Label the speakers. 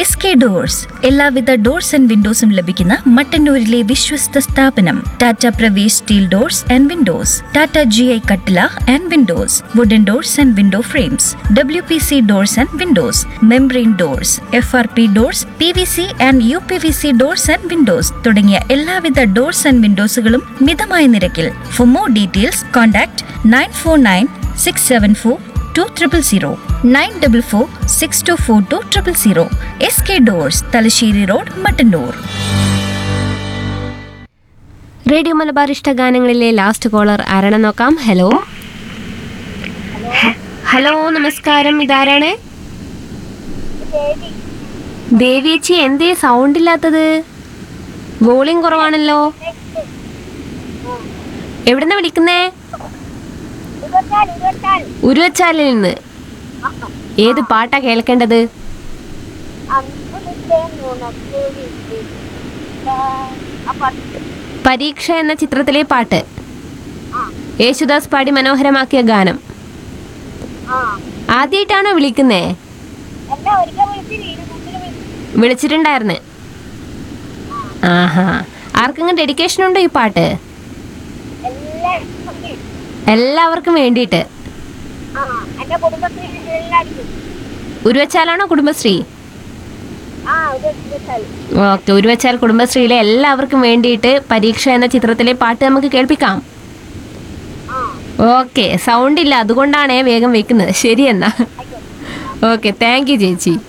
Speaker 1: S K doors എല്ലാവിധ doors and വിൻഡോസും ലഭിക്കുന്ന മട്ടന്നൂരിലെ വിശ്വസ്ത സ്ഥാപനം Tata Pravesh steel doors and windows Tata G I കട്ടില and windows wooden doors and window frames W P C doors and windows membrane doors F R P doors P V C and U P V C doors and windows തുടങ്ങിയ എല്ലാവിധ doors and വിൻഡോസുകളും മിതമായ നിരക്കിൽ for more details contact nine four nine six seven four two triple zero nine double four six two four two triple zero S K doors Thalassery road Mattannur
Speaker 2: radio Malabar ഇഷ്ടഗാനങ്ങളിലെ last caller ആരാണെന്ന് നോക്കാം hello ഹ- hello നമസ്കാരം ഇതാരാണ് ദേവിയേച്ചി എന്തേ sound ഇല്ലാത്തത് volume കുറവാണല്ലോ എവിടുന്ന വിളിക്കുന്നേ ഉരുവച്ചാലിൽ നിന്ന് ഏത് പാട്ടാ കേൾക്കേണ്ടത് പരീക്ഷ എന്ന ചിത്രത്തിലെ പാട്ട് യേശുദാസ് പാടി മനോഹരമാക്കിയ ഗാനം ആദ്യമായിട്ടാണോ വിളിക്കുന്നേ വിളിച്ചിട്ടുണ്ടായിരുന്നു ആഹാ ആർക്കെങ്കിലും ഡെഡിക്കേഷൻ ഉണ്ടോ ഈ പാട്ട് എല്ലാവർക്കും വേണ്ടിയിട്ട്
Speaker 3: എന്റെ കുടുംബത്തിൽ എല്ലാവർക്കും
Speaker 2: ഉരുവച്ചാലാണോ കുടുംബശ്രീ
Speaker 3: ആ ഇത് ഇത്
Speaker 2: ഓക്കെ ഉരുവച്ചാൽ കുടുംബശ്രീയിലെ എല്ലാവർക്കും വേണ്ടിയിട്ട് പരീക്ഷ എന്ന ചിത്രത്തിലെ പാട്ട് നമുക്ക് കേൾപ്പിക്കാം
Speaker 3: ആ
Speaker 2: ഓക്കെ സൗണ്ട് ഇല്ല അതുകൊണ്ടാണേ വേഗം വെക്കുന്നത് ശരി എന്നാ ഓക്കെ താങ്ക് യു ചേച്ചി